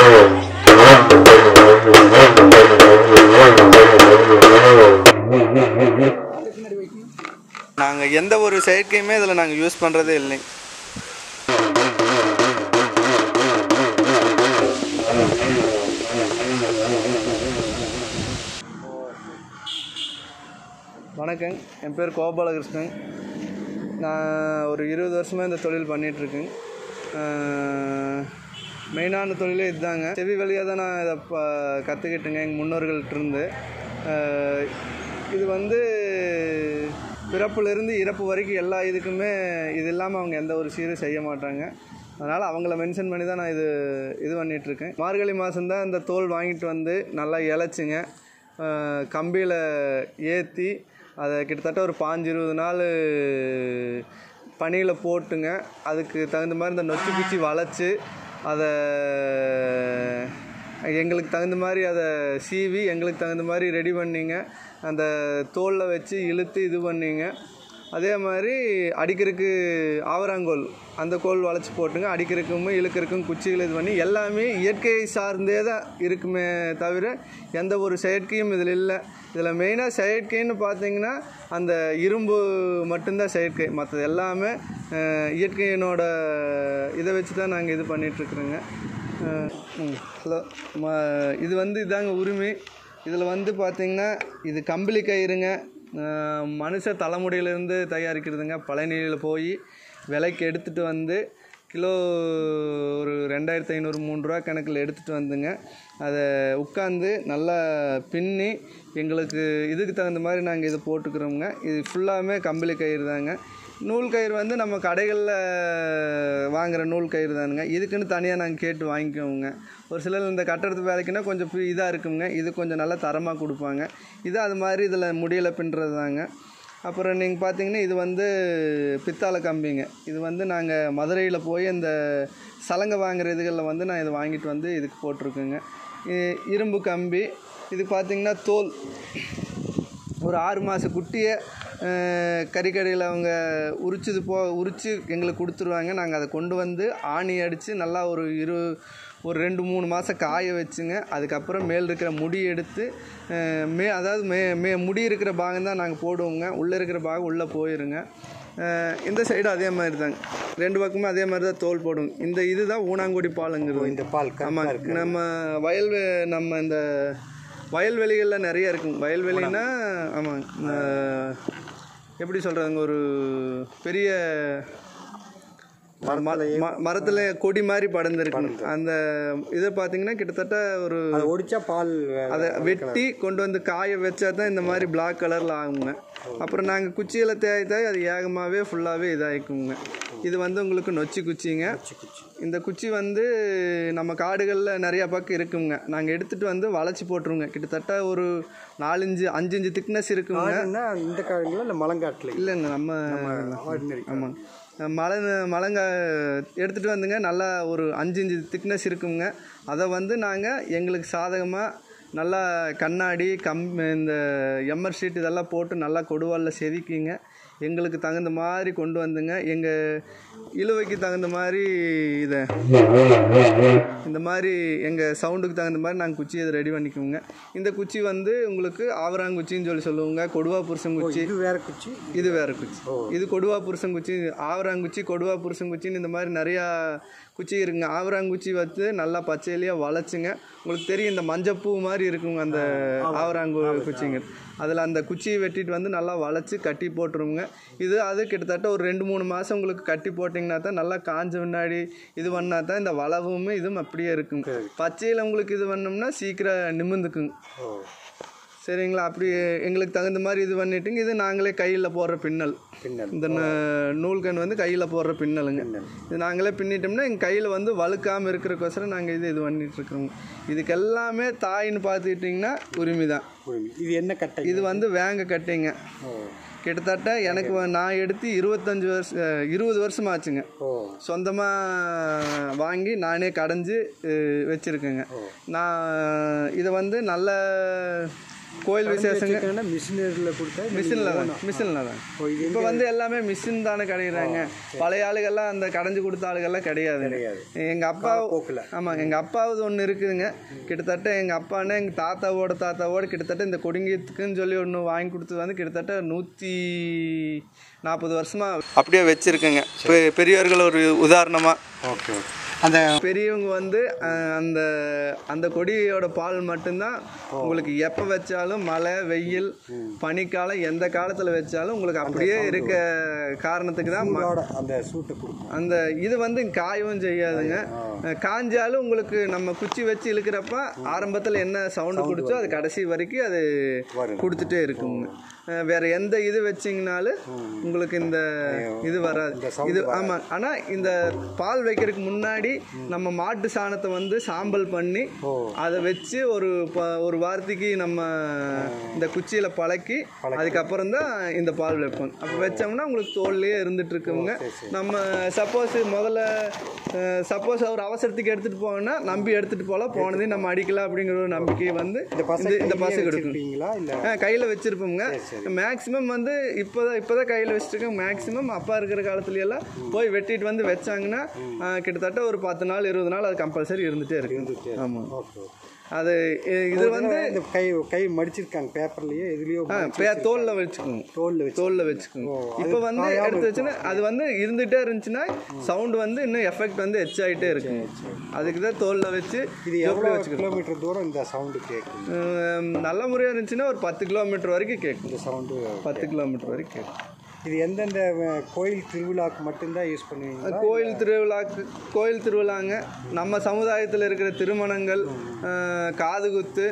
நாங்கள் எந்த ஒரு செயற்கையுமே இதில் நாங்கள் யூஸ் பண்ணுறதே இல்லை வணக்கங்க என் பேர் கோபாலகிருஷ்ணன் நான் ஒரு இருபது வருஷமாக இந்த தொழில் பண்ணிகிட்ருக்கேங்க மெயினான தொழிலே இதுதாங்க செவி வழியாக தான் நான் இதை ப கற்றுக்கிட்டேங்க எங்கள் முன்னோர்கள்ட்ட இருந்து ஆஹ் இது வந்து பிறப்புலேருந்து இறப்பு வரைக்கும் எல்லா இதுக்குமே இது இல்லாமல் அவங்க எந்த ஒரு சீரும் செய்ய மாட்டாங்க அதனால் அவங்கள மென்ஷன் பண்ணி தான் நான் இது இது பண்ணிகிட்ருக்கேன் மார்கழி மாதம்தான் இந்த தோல் வாங்கிட்டு வந்து நல்லா இழைச்சிங்க கம்பியில் ஏற்றி அதை கிட்டத்தட்ட ஒரு பாஞ்சு இருபது நாள் பனியில் போட்டுங்க அதுக்கு தகுந்த மாதிரி இந்த நொச்சி குச்சி வளைச்சி அதை எங்களுக்கு தகுந்த மாதிரி அதை சீவி எங்களுக்கு தகுந்த மாதிரி ரெடி பண்ணிங்க அந்த தோலில் வச்சு இழுத்து இது பண்ணிங்க அதே மாதிரி அடிக்கிறதுக்கு ஆவராங்கோல் அந்த கோல் வளைச்சி போட்டுங்க அடிக்கிறதுக்கும் இழுக்கிறதுக்கும் குச்சிகள் இது பண்ணி எல்லாமே இயற்கை சார்ந்தே தான் இருக்குமே தவிர எந்த ஒரு செயற்கையும் இதில் இல்லை இதில் மெயினாக செயற்கைன்னு பார்த்தீங்கன்னா அந்த இரும்பு மட்டும்தான் செயற்கை மற்றது எல்லாமே அஹ், இயற்கையினோட இதை வச்சு தான் நாங்கள் இது பண்ணிகிட்ருக்குறோங்க ஹலோ இது வந்து இதாங்க உரிமை இதில் வந்து பார்த்தீங்கன்னா இது கம்பளி கயிறுங்க அஹ், மனுஷ தலைமுடியிலேருந்து தயாரிக்கிறதுங்க பழனியில் போய் விலைக்கு எடுத்துகிட்டு வந்து கிலோ ஒரு ரெண்டாயிரத்தி ஐநூறு மூணு ரூபா கணக்கில் எடுத்துகிட்டு வந்துங்க அதை உட்காந்து நல்லா பின்னி எங்களுக்கு இதுக்கு தகுந்த மாதிரி நாங்கள் இது போட்டுக்கிறோங்க இது ஃபுல்லாமே கம்பளி கயிறு தாங்க நூல் கயிறு வந்து நம்ம கடைகளில் வாங்குகிற நூல் கயிறு தானுங்க இதுக்குன்னு தனியாக நாங்கள் கேட்டு வாங்கிக்குவோங்க ஒரு சிலர் இந்த கட்டடத்து வேலைக்குன்னா கொஞ்சம் இதாக இருக்குங்க இது கொஞ்சம் நல்லா தரமாக கொடுப்பாங்க இது அது மாதிரி இதில் முடியலை பின்னுறது தாங்க அப்புறம் நீங்கள் பார்த்தீங்கன்னா இது வந்து பித்தாளை கம்பிங்க இது வந்து நாங்கள் மதுரையில் போய் இந்த சலங்கை வாங்குற இதுகளில் வந்து நான் இதை வாங்கிட்டு வந்து இதுக்கு போட்டிருக்கேங்க இ- இரும்பு கம்பி இது பார்த்தீங்கன்னா தோல் ஒரு ஆறு மாத குட்டியை கறிக்கடையில் அவங்க உரிச்சது போ உரித்து எங்களுக்கு கொடுத்துருவாங்க நாங்கள் அதை கொண்டு வந்து ஆணி அடித்து நல்லா ஒரு இரு ஒரு ரெண்டு மூணு மாதம் காய வச்சுங்க அதுக்கப்புறம் மேல் இருக்கிற முடி எடுத்து அஹ், மே அதாவது மே மே முடி இருக்கிற பாகம் தான் நாங்கள் போடுவோங்க உள்ளே இருக்கிற பாகம் உள்ளே போயிருங்க அஹ், இந்த சைடு அதே மாதிரி தாங்க ரெண்டு பக்கமும் அதே மாதிரி தான் தோல் போடுவோம் இந்த இதுதான் ஊனாங்குடி பாலுங்கிறது இந்த பால் ஆமாம் நம்ம வயல் வெ- நம்ம இந்த வயல்வெளிகளில் நிறைய இருக்குங்க வயல்வெளின்னா ஆமாங்க அஹ், எப்படி சொல்கிறதுங்க ஒரு பெரிய மரத்தில் கொடி மாதிரி படர்ந்துருக்கு அந்த இதை பார்த்தீங்கன்னா கிட்டத்தட்ட ஒரு அதை ஒடிச்சா பால் அதை வெட்டி கொண்டு வந்து காய வச்சா தான் இந்த மாதிரி பிளாக் கலரில் ஆகுங்க அப்புறம் நாங்கள் குச்சியில் தேய் தேய் அது ஏகமாகவே ஃபுல்லாகவே இதாகிக்குங்க இது வந்து உங்களுக்கு நொச்சி குச்சிங்க இந்த குச்சி வந்து நம்ம காடுகளில் நிறையா பக்கம் இருக்குங்க நாங்கள் எடுத்துகிட்டு வந்து வளைச்சி போட்டுருவோங்க கிட்டத்தட்ட ஒரு நாலஞ்சு அஞ்சு இஞ்சு திக்னஸ் இருக்குங்க காடுன்னா இந்த காடுங்களா இல்லை மலங்காட்டில் இல்லைங்க நம்ம ஆர்டினரி ஆமாங்க மலை மலைங்க எடுத்துகிட்டு வந்துங்க நல்லா ஒரு அஞ்சு இஞ்சு திக்னஸ் இருக்குங்க அதை வந்து நாங்கள் எங்களுக்கு சாதகமாக நல்லா கண்ணாடி கம் இந்த எம்ஆர் ஷீட் இதெல்லாம் போட்டு நல்லா கொடுவாலில் செதுக்கிங்க எங்களுக்கு தகுந்த மாதிரி கொண்டு வந்துங்க எங்கள் இழுவைக்கு தகுந்த மாதிரி இதை இந்த மாதிரி எங்கள் சவுண்டுக்கு தகுந்த மாதிரி நாங்கள் குச்சி இதை ரெடி பண்ணிக்குவோங்க இந்த குச்சி வந்து உங்களுக்கு ஆவராங்குச்சின்னு சொல்லி சொல்லுவோங்க கொடுவா புருஷங்குச்சி இது வேற குச்சி இது வேற குச்சி இது கொடுவா புருஷங்குச்சி ஆவராங்குச்சி கொடுவா புருஷங்குச்சின்னு இந்த மாதிரி நிறையா குச்சி இருக்குங்க ஆவராங்குச்சி வந்து நல்லா பச்சையிலேயே வளைச்சுங்க உங்களுக்கு தெரியும் இந்த மஞ்சப்பூ மாதிரி இருக்குங்க அந்த ஆவராங்கு குச்சிங்க அதில் அந்த குச்சியை வெட்டிட்டு வந்து நல்லா வளைச்சி கட்டி போட்டுருவோங்க இது அது கிட்டத்தட்ட ஒரு ரெண்டு மூணு மாதம் உங்களுக்கு கட்டி போட்டிங்கன்னா தான் நல்லா காஞ்ச முன்னாடி இது பண்ணா தான் இந்த வளவும் இதுவும் அப்படியே இருக்குங்க பச்சையில் உங்களுக்கு இது பண்ணோம்னா சீக்கிரம் நிமிர்ந்துக்குங்க ஓ சரிங்களா அப்படி எங்களுக்கு தகுந்த மாதிரி இது பண்ணிட்டுங்க இது நாங்களே கையில் போடுற பின்னல் பின்னல் இந்த ந- நூல்கன் வந்து கையில் போடுற பின்னலுங்க இது நாங்களே பின்னிட்டோம்னா எங்கள் கையில் வந்து வழுக்காமல் இருக்கிறக்கோசரம் நாங்கள் இது இது பண்ணிட்டு இருக்கிறோங்க இதுக்கு எல்லாமே தாயின்னு பார்த்துக்கிட்டிங்கன்னா உரிமை தான் உரிமை. இது என்ன கட்டை இது வந்து வேங்க கட்டைங்க ஓ கிட்டத்தட்ட எனக்கு வ- நான் எடுத்து இருபத்தஞ்சி வருஷம் அஹ், இருபது வருஷம் ஆச்சுங்க ஓ சொந்தமாக வாங்கி நானே கடைஞ்சி வச்சுருக்கேங்க நான் இதை வந்து நல்ல கோயில் விசேஷங்க மிஷினரியில் கொடுத்தா இல்ல மிஷினில் தான் மிஷினில் தான் ஓ, இது இப்போ வந்து எல்லாமே மிஷின் தானே கிடைக்கிறாங்க பழைய ஆளுகள்லாம் அந்த கடைஞ்சு கொடுத்த ஆளுகள்லாம் கிடையாது கிடையாது. எங்கள் அப்பா போக்குல. ஆமாம் எங்கள் அப்பாவது ஒன்று இருக்குதுங்க கிட்டத்தட்ட எங்கள் அப்பான்னா எங்கள் தாத்தாவோட தாத்தாவோட கிட்டத்தட்ட இந்த கொடுங்கியத்துக்குன்னு சொல்லி ஒன்று வாங்கி கொடுத்தது வந்து கிட்டத்தட்ட நூற்றி நாற்பது வருஷமாக அப்படியே வச்சுருக்குங்க பெரியவர்கள் ஒரு உதாரணமாக ஓகே ஓகே அந்த பெரியவங்க வந்து அஹ், அந்த அந்த கொடியோட பால் மட்டும்தான் உங்களுக்கு எப்போ வச்சாலும் மழை வெயில் பனிக்காலம் எந்த காலத்தில் வச்சாலும் உங்களுக்கு அப்படியே இருக்க காரணத்துக்கு தான் ம- சூடோட அந்த சூட்டை கொடுக்கும் அந்த இது வந்து காயவும் செய்யாதுங்க அஹ், காஞ்சாலும் உங்களுக்கு நம்ம குச்சி வச்சு இழுக்கிறப்ப ஆரம்பத்தில் என்ன சவுண்டு குடிச்சோ அது கடைசி வரைக்கும் அது வரும். கொடுத்துட்டே இருக்குங்க அஹ், வேற எந்த இது வச்சிங்கனாலும் உங்களுக்கு இந்த இது வராது இது ஆமாம் ஆனால் இந்த பால் வைக்கிறதுக்கு முன்னாடி நம்ம மாட்டு சாணத்தை வந்து சாம்பல் பண்ணி அதை வச்சு ஒரு ப- ஒரு வாரத்துக்கு நம்ம இந்த குச்சியில் பழக்கி அதுக்கப்புறம் தான் இந்த பால் வைப்போம் அப்போ வச்சோம்னா உங்களுக்கு தோல்லையே இருந்துட்டு இருக்குங்க நம்ம சப்போஸ் முதல்ல சப்போஸ் ஒரு அவசரத்துக்கு எடுத்துகிட்டு போகணும்னா நம்பி எடுத்துகிட்டு போகலாம் போனதையும் நம்ம அடிக்கலாம் அப்படிங்கிற ஒரு நம்பிக்கை வந்து இந்த இந்த பசு கொடுக்கும் வச்சிருப்பீங்களா இல்லை ஆ கையில் வச்சுருப்போங்க மேக்ஸிமம் வந்து இப்போ தான் இப்போ தான் கையில் வச்சுருக்கேன் மேக்ஸிமம் அப்பா இருக்கிற காலத்துல எல்லாம் போய் வெட்டிட்டு வந்து வச்சாங்கன்னா ஆ, கிட்டத்தட்ட ஒரு பத்து நாள் இருபது நாள் அது கம்பல்சரி இருந்துகிட்டே இருக்கு ஆமாம் ஓகே ஓகே அது இ- இது வந்து இந்த கை கை மடிச்சிருக்காங்க பேப்பர்லயே எதுலயோ ஆ, பே- தோல்ல வச்சுக்கோங்க தோல்ல வச்சு தோல்ல வச்சுக்கோங்க இப்போ வந்து எடுத்து வச்சுன்னா அது வந்து இருந்துகிட்டே இருந்துச்சுன்னா சவுண்ட் வந்து இன்னும் எஃபெக்ட் வந்து எச் ஆகிட்டே இருக்குங்க அதுக்கு தான் தோல்ல வச்சு இது எவ்வளோ கிலோமீட்டர் தூரம் இந்த சவுண்டு கேட்கும் ம், நல்ல முறையாக இருந்துச்சுன்னா ஒரு பத்து கிலோமீட்டர் வரைக்கும் கேட்கும் இந்த சவுண்டு பத்து கிலோமீட்டர் வரைக்கும் கேட்கும் இது எந்தெந்த அஹ், கோயில் திருவிழாக்கு மட்டும்தான் யூஸ் பண்ணுவீங்களா கோயில் திருவிழாக்கு கோயில் திருவிழாங்க நம்ம சமுதாயத்தில் இருக்கிற திருமணங்கள் அஹ், காதுகுத்து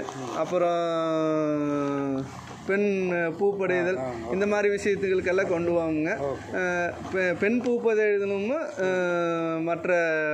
அப்புறம் பெண் பூப்படைதல் இந்த மாதிரி விஷயத்துகளுக்கெல்லாம் கொண்டு வாங்க அஹ், பெ- பெண் பூப்படைதலும் அஹ், மற்ற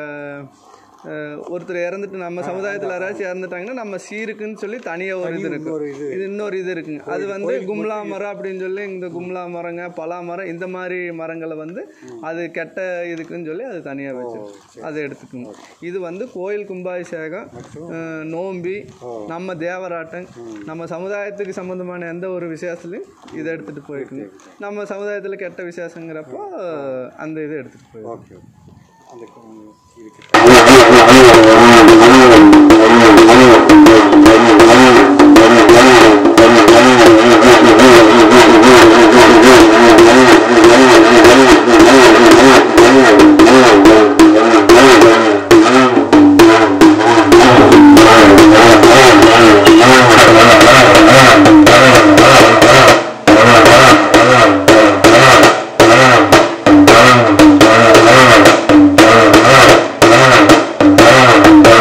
அஹ், ஒருத்தர் இறந்துட்டு நம்ம சமுதாயத்தில் யாராச்சும் இறந்துட்டாங்கன்னா நம்ம சீருக்குன்னு சொல்லி தனியாக ஒரு இது இருக்கு ஒரு இது இது இன்னொரு இது இருக்குங்க அது வந்து கும்லா மரம் அப்படின்னு சொல்லி இந்த கும்லா மரங்க பலா மரம் இந்த மாதிரி மரங்களை வந்து அது கெட்ட இதுக்குன்னு சொல்லி அது தனியாக வச்சு அதை எடுத்துக்கணும் இது வந்து கோயில் கும்பாபிஷேகம் அஹ், நோம்பி நம்ம தேவராட்டம் நம்ம சமுதாயத்துக்கு சம்மந்தமான எந்த ஒரு விசேஷத்துலையும் இதை எடுத்துகிட்டு போய்க்கணும் நம்ம சமுதாயத்தில் கெட்ட விசேஷங்கிறப்போ அந்த இதை எடுத்துகிட்டு போய் ஓகே ஓகே அந்த கு- இதுக்கு Thank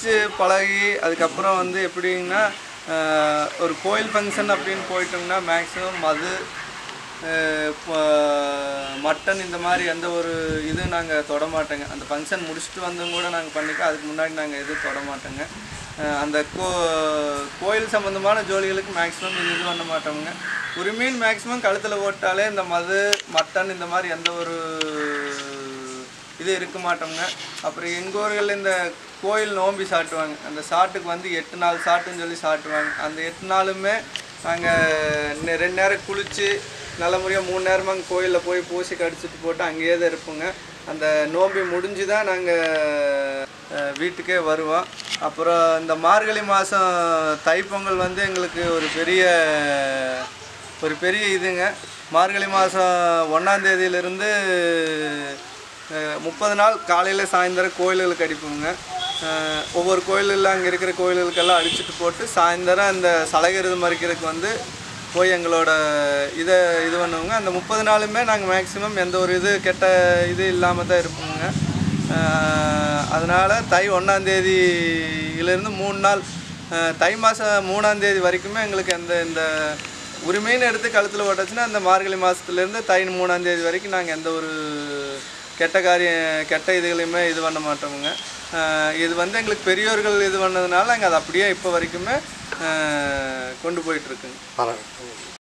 குளிச்சு பழகி அதுக்கப்புறம் வந்து எப்படிங்கன்னா ஆஹ், ஒரு கோயில் ஃபங்க்ஷன் அப்படின்னு போயிட்டோம்னா மேக்ஸிமம் மது ஆஹ், ப- மட்டன் இந்த மாதிரி எந்த ஒரு இது நாங்கள் தொட மாட்டோங்க அந்த ஃபங்க்ஷன் முடிச்சுட்டு வந்தும் கூட நாங்கள் பண்ணிக்க அதுக்கு முன்னாடி நாங்கள் எதுவும் தொட மாட்டோங்க ஆஹ், அந்த கோ கோயில் சம்மந்தமான ஜோலிகளுக்கு மேக்ஸிமம் இது பண்ண மாட்டோங்க ஒரு மீன் மேக்ஸிமம் கழுத்தில் போட்டாலே இந்த மது மட்டன் இந்த மாதிரி எந்த ஒரு இது இருக்க மாட்டோங்க அப்புறம் எங்கள் ஊர்களில் இந்த கோயில் நோம்பி சாட்டுவாங்க அந்த சாட்டுக்கு வந்து எட்டு நாள் சாட்டுன்னு சொல்லி சாட்டுவாங்க அந்த எட்டு நாளுமே நாங்கள் ரெண்டு நேரம் குளித்து நல்ல முறையாக மூணு நேரமாக அங்கே கோயிலில் போய் பூசி கடிச்சிட்டு போட்டு அங்கேயே தான் இருப்போங்க அந்த நோம்பி முடிஞ்சு தான் நாங்கள் வீட்டுக்கே வருவோம் அப்புறம் இந்த மார்கழி மாதம் தைப்பொங்கல் வந்து எங்களுக்கு ஒரு பெரிய ஒரு பெரிய இதுங்க மார்கழி மாதம் ஒன்றாந்தேதியிலிருந்து முப்பது நாள் காலையில் சாயந்தரம் கோயில்களுக்கு அடிப்போங்க அஹ், ஒவ்வொரு கோயிலில் அங்கே இருக்கிற கோயில்களுக்கெல்லாம் அடிச்சுட்டு போட்டு சாயந்தரம் அந்த சலகிருது மறிக்கிறதுக்கு வந்து போய் எங்களோட இதை இது பண்ணுவோங்க அந்த முப்பது நாளுமே நாங்கள் மேக்ஸிமம் எந்த ஒரு இது கெட்ட இது இல்லாமல் தான் இருப்போங்க அதனால் தை ஒன்றாந்தேதியிலேருந்து மூணு நாள் அஹ், தை மாதம் மூணாந்தேதி வரைக்குமே எங்களுக்கு எந்த இந்த உரிமைன்னு எடுத்து கழுத்தில் ஓட்டுச்சுன்னா அந்த மார்கழி மாதத்துலேருந்து தை மூணாந்தேதி வரைக்கும் நாங்கள் எந்த ஒரு கெட்ட காரியம் கெட்ட இதுகளையுமே இது பண்ண மாட்டோமுங்க அஹ், இது வந்து எங்களுக்கு பெரியோர்கள் இது பண்ணதுனால நாங்கள் அதை அப்படியே இப்போ வரைக்குமே அஹ், கொண்டு போயிட்டுருக்குங்க பரவாயில்ல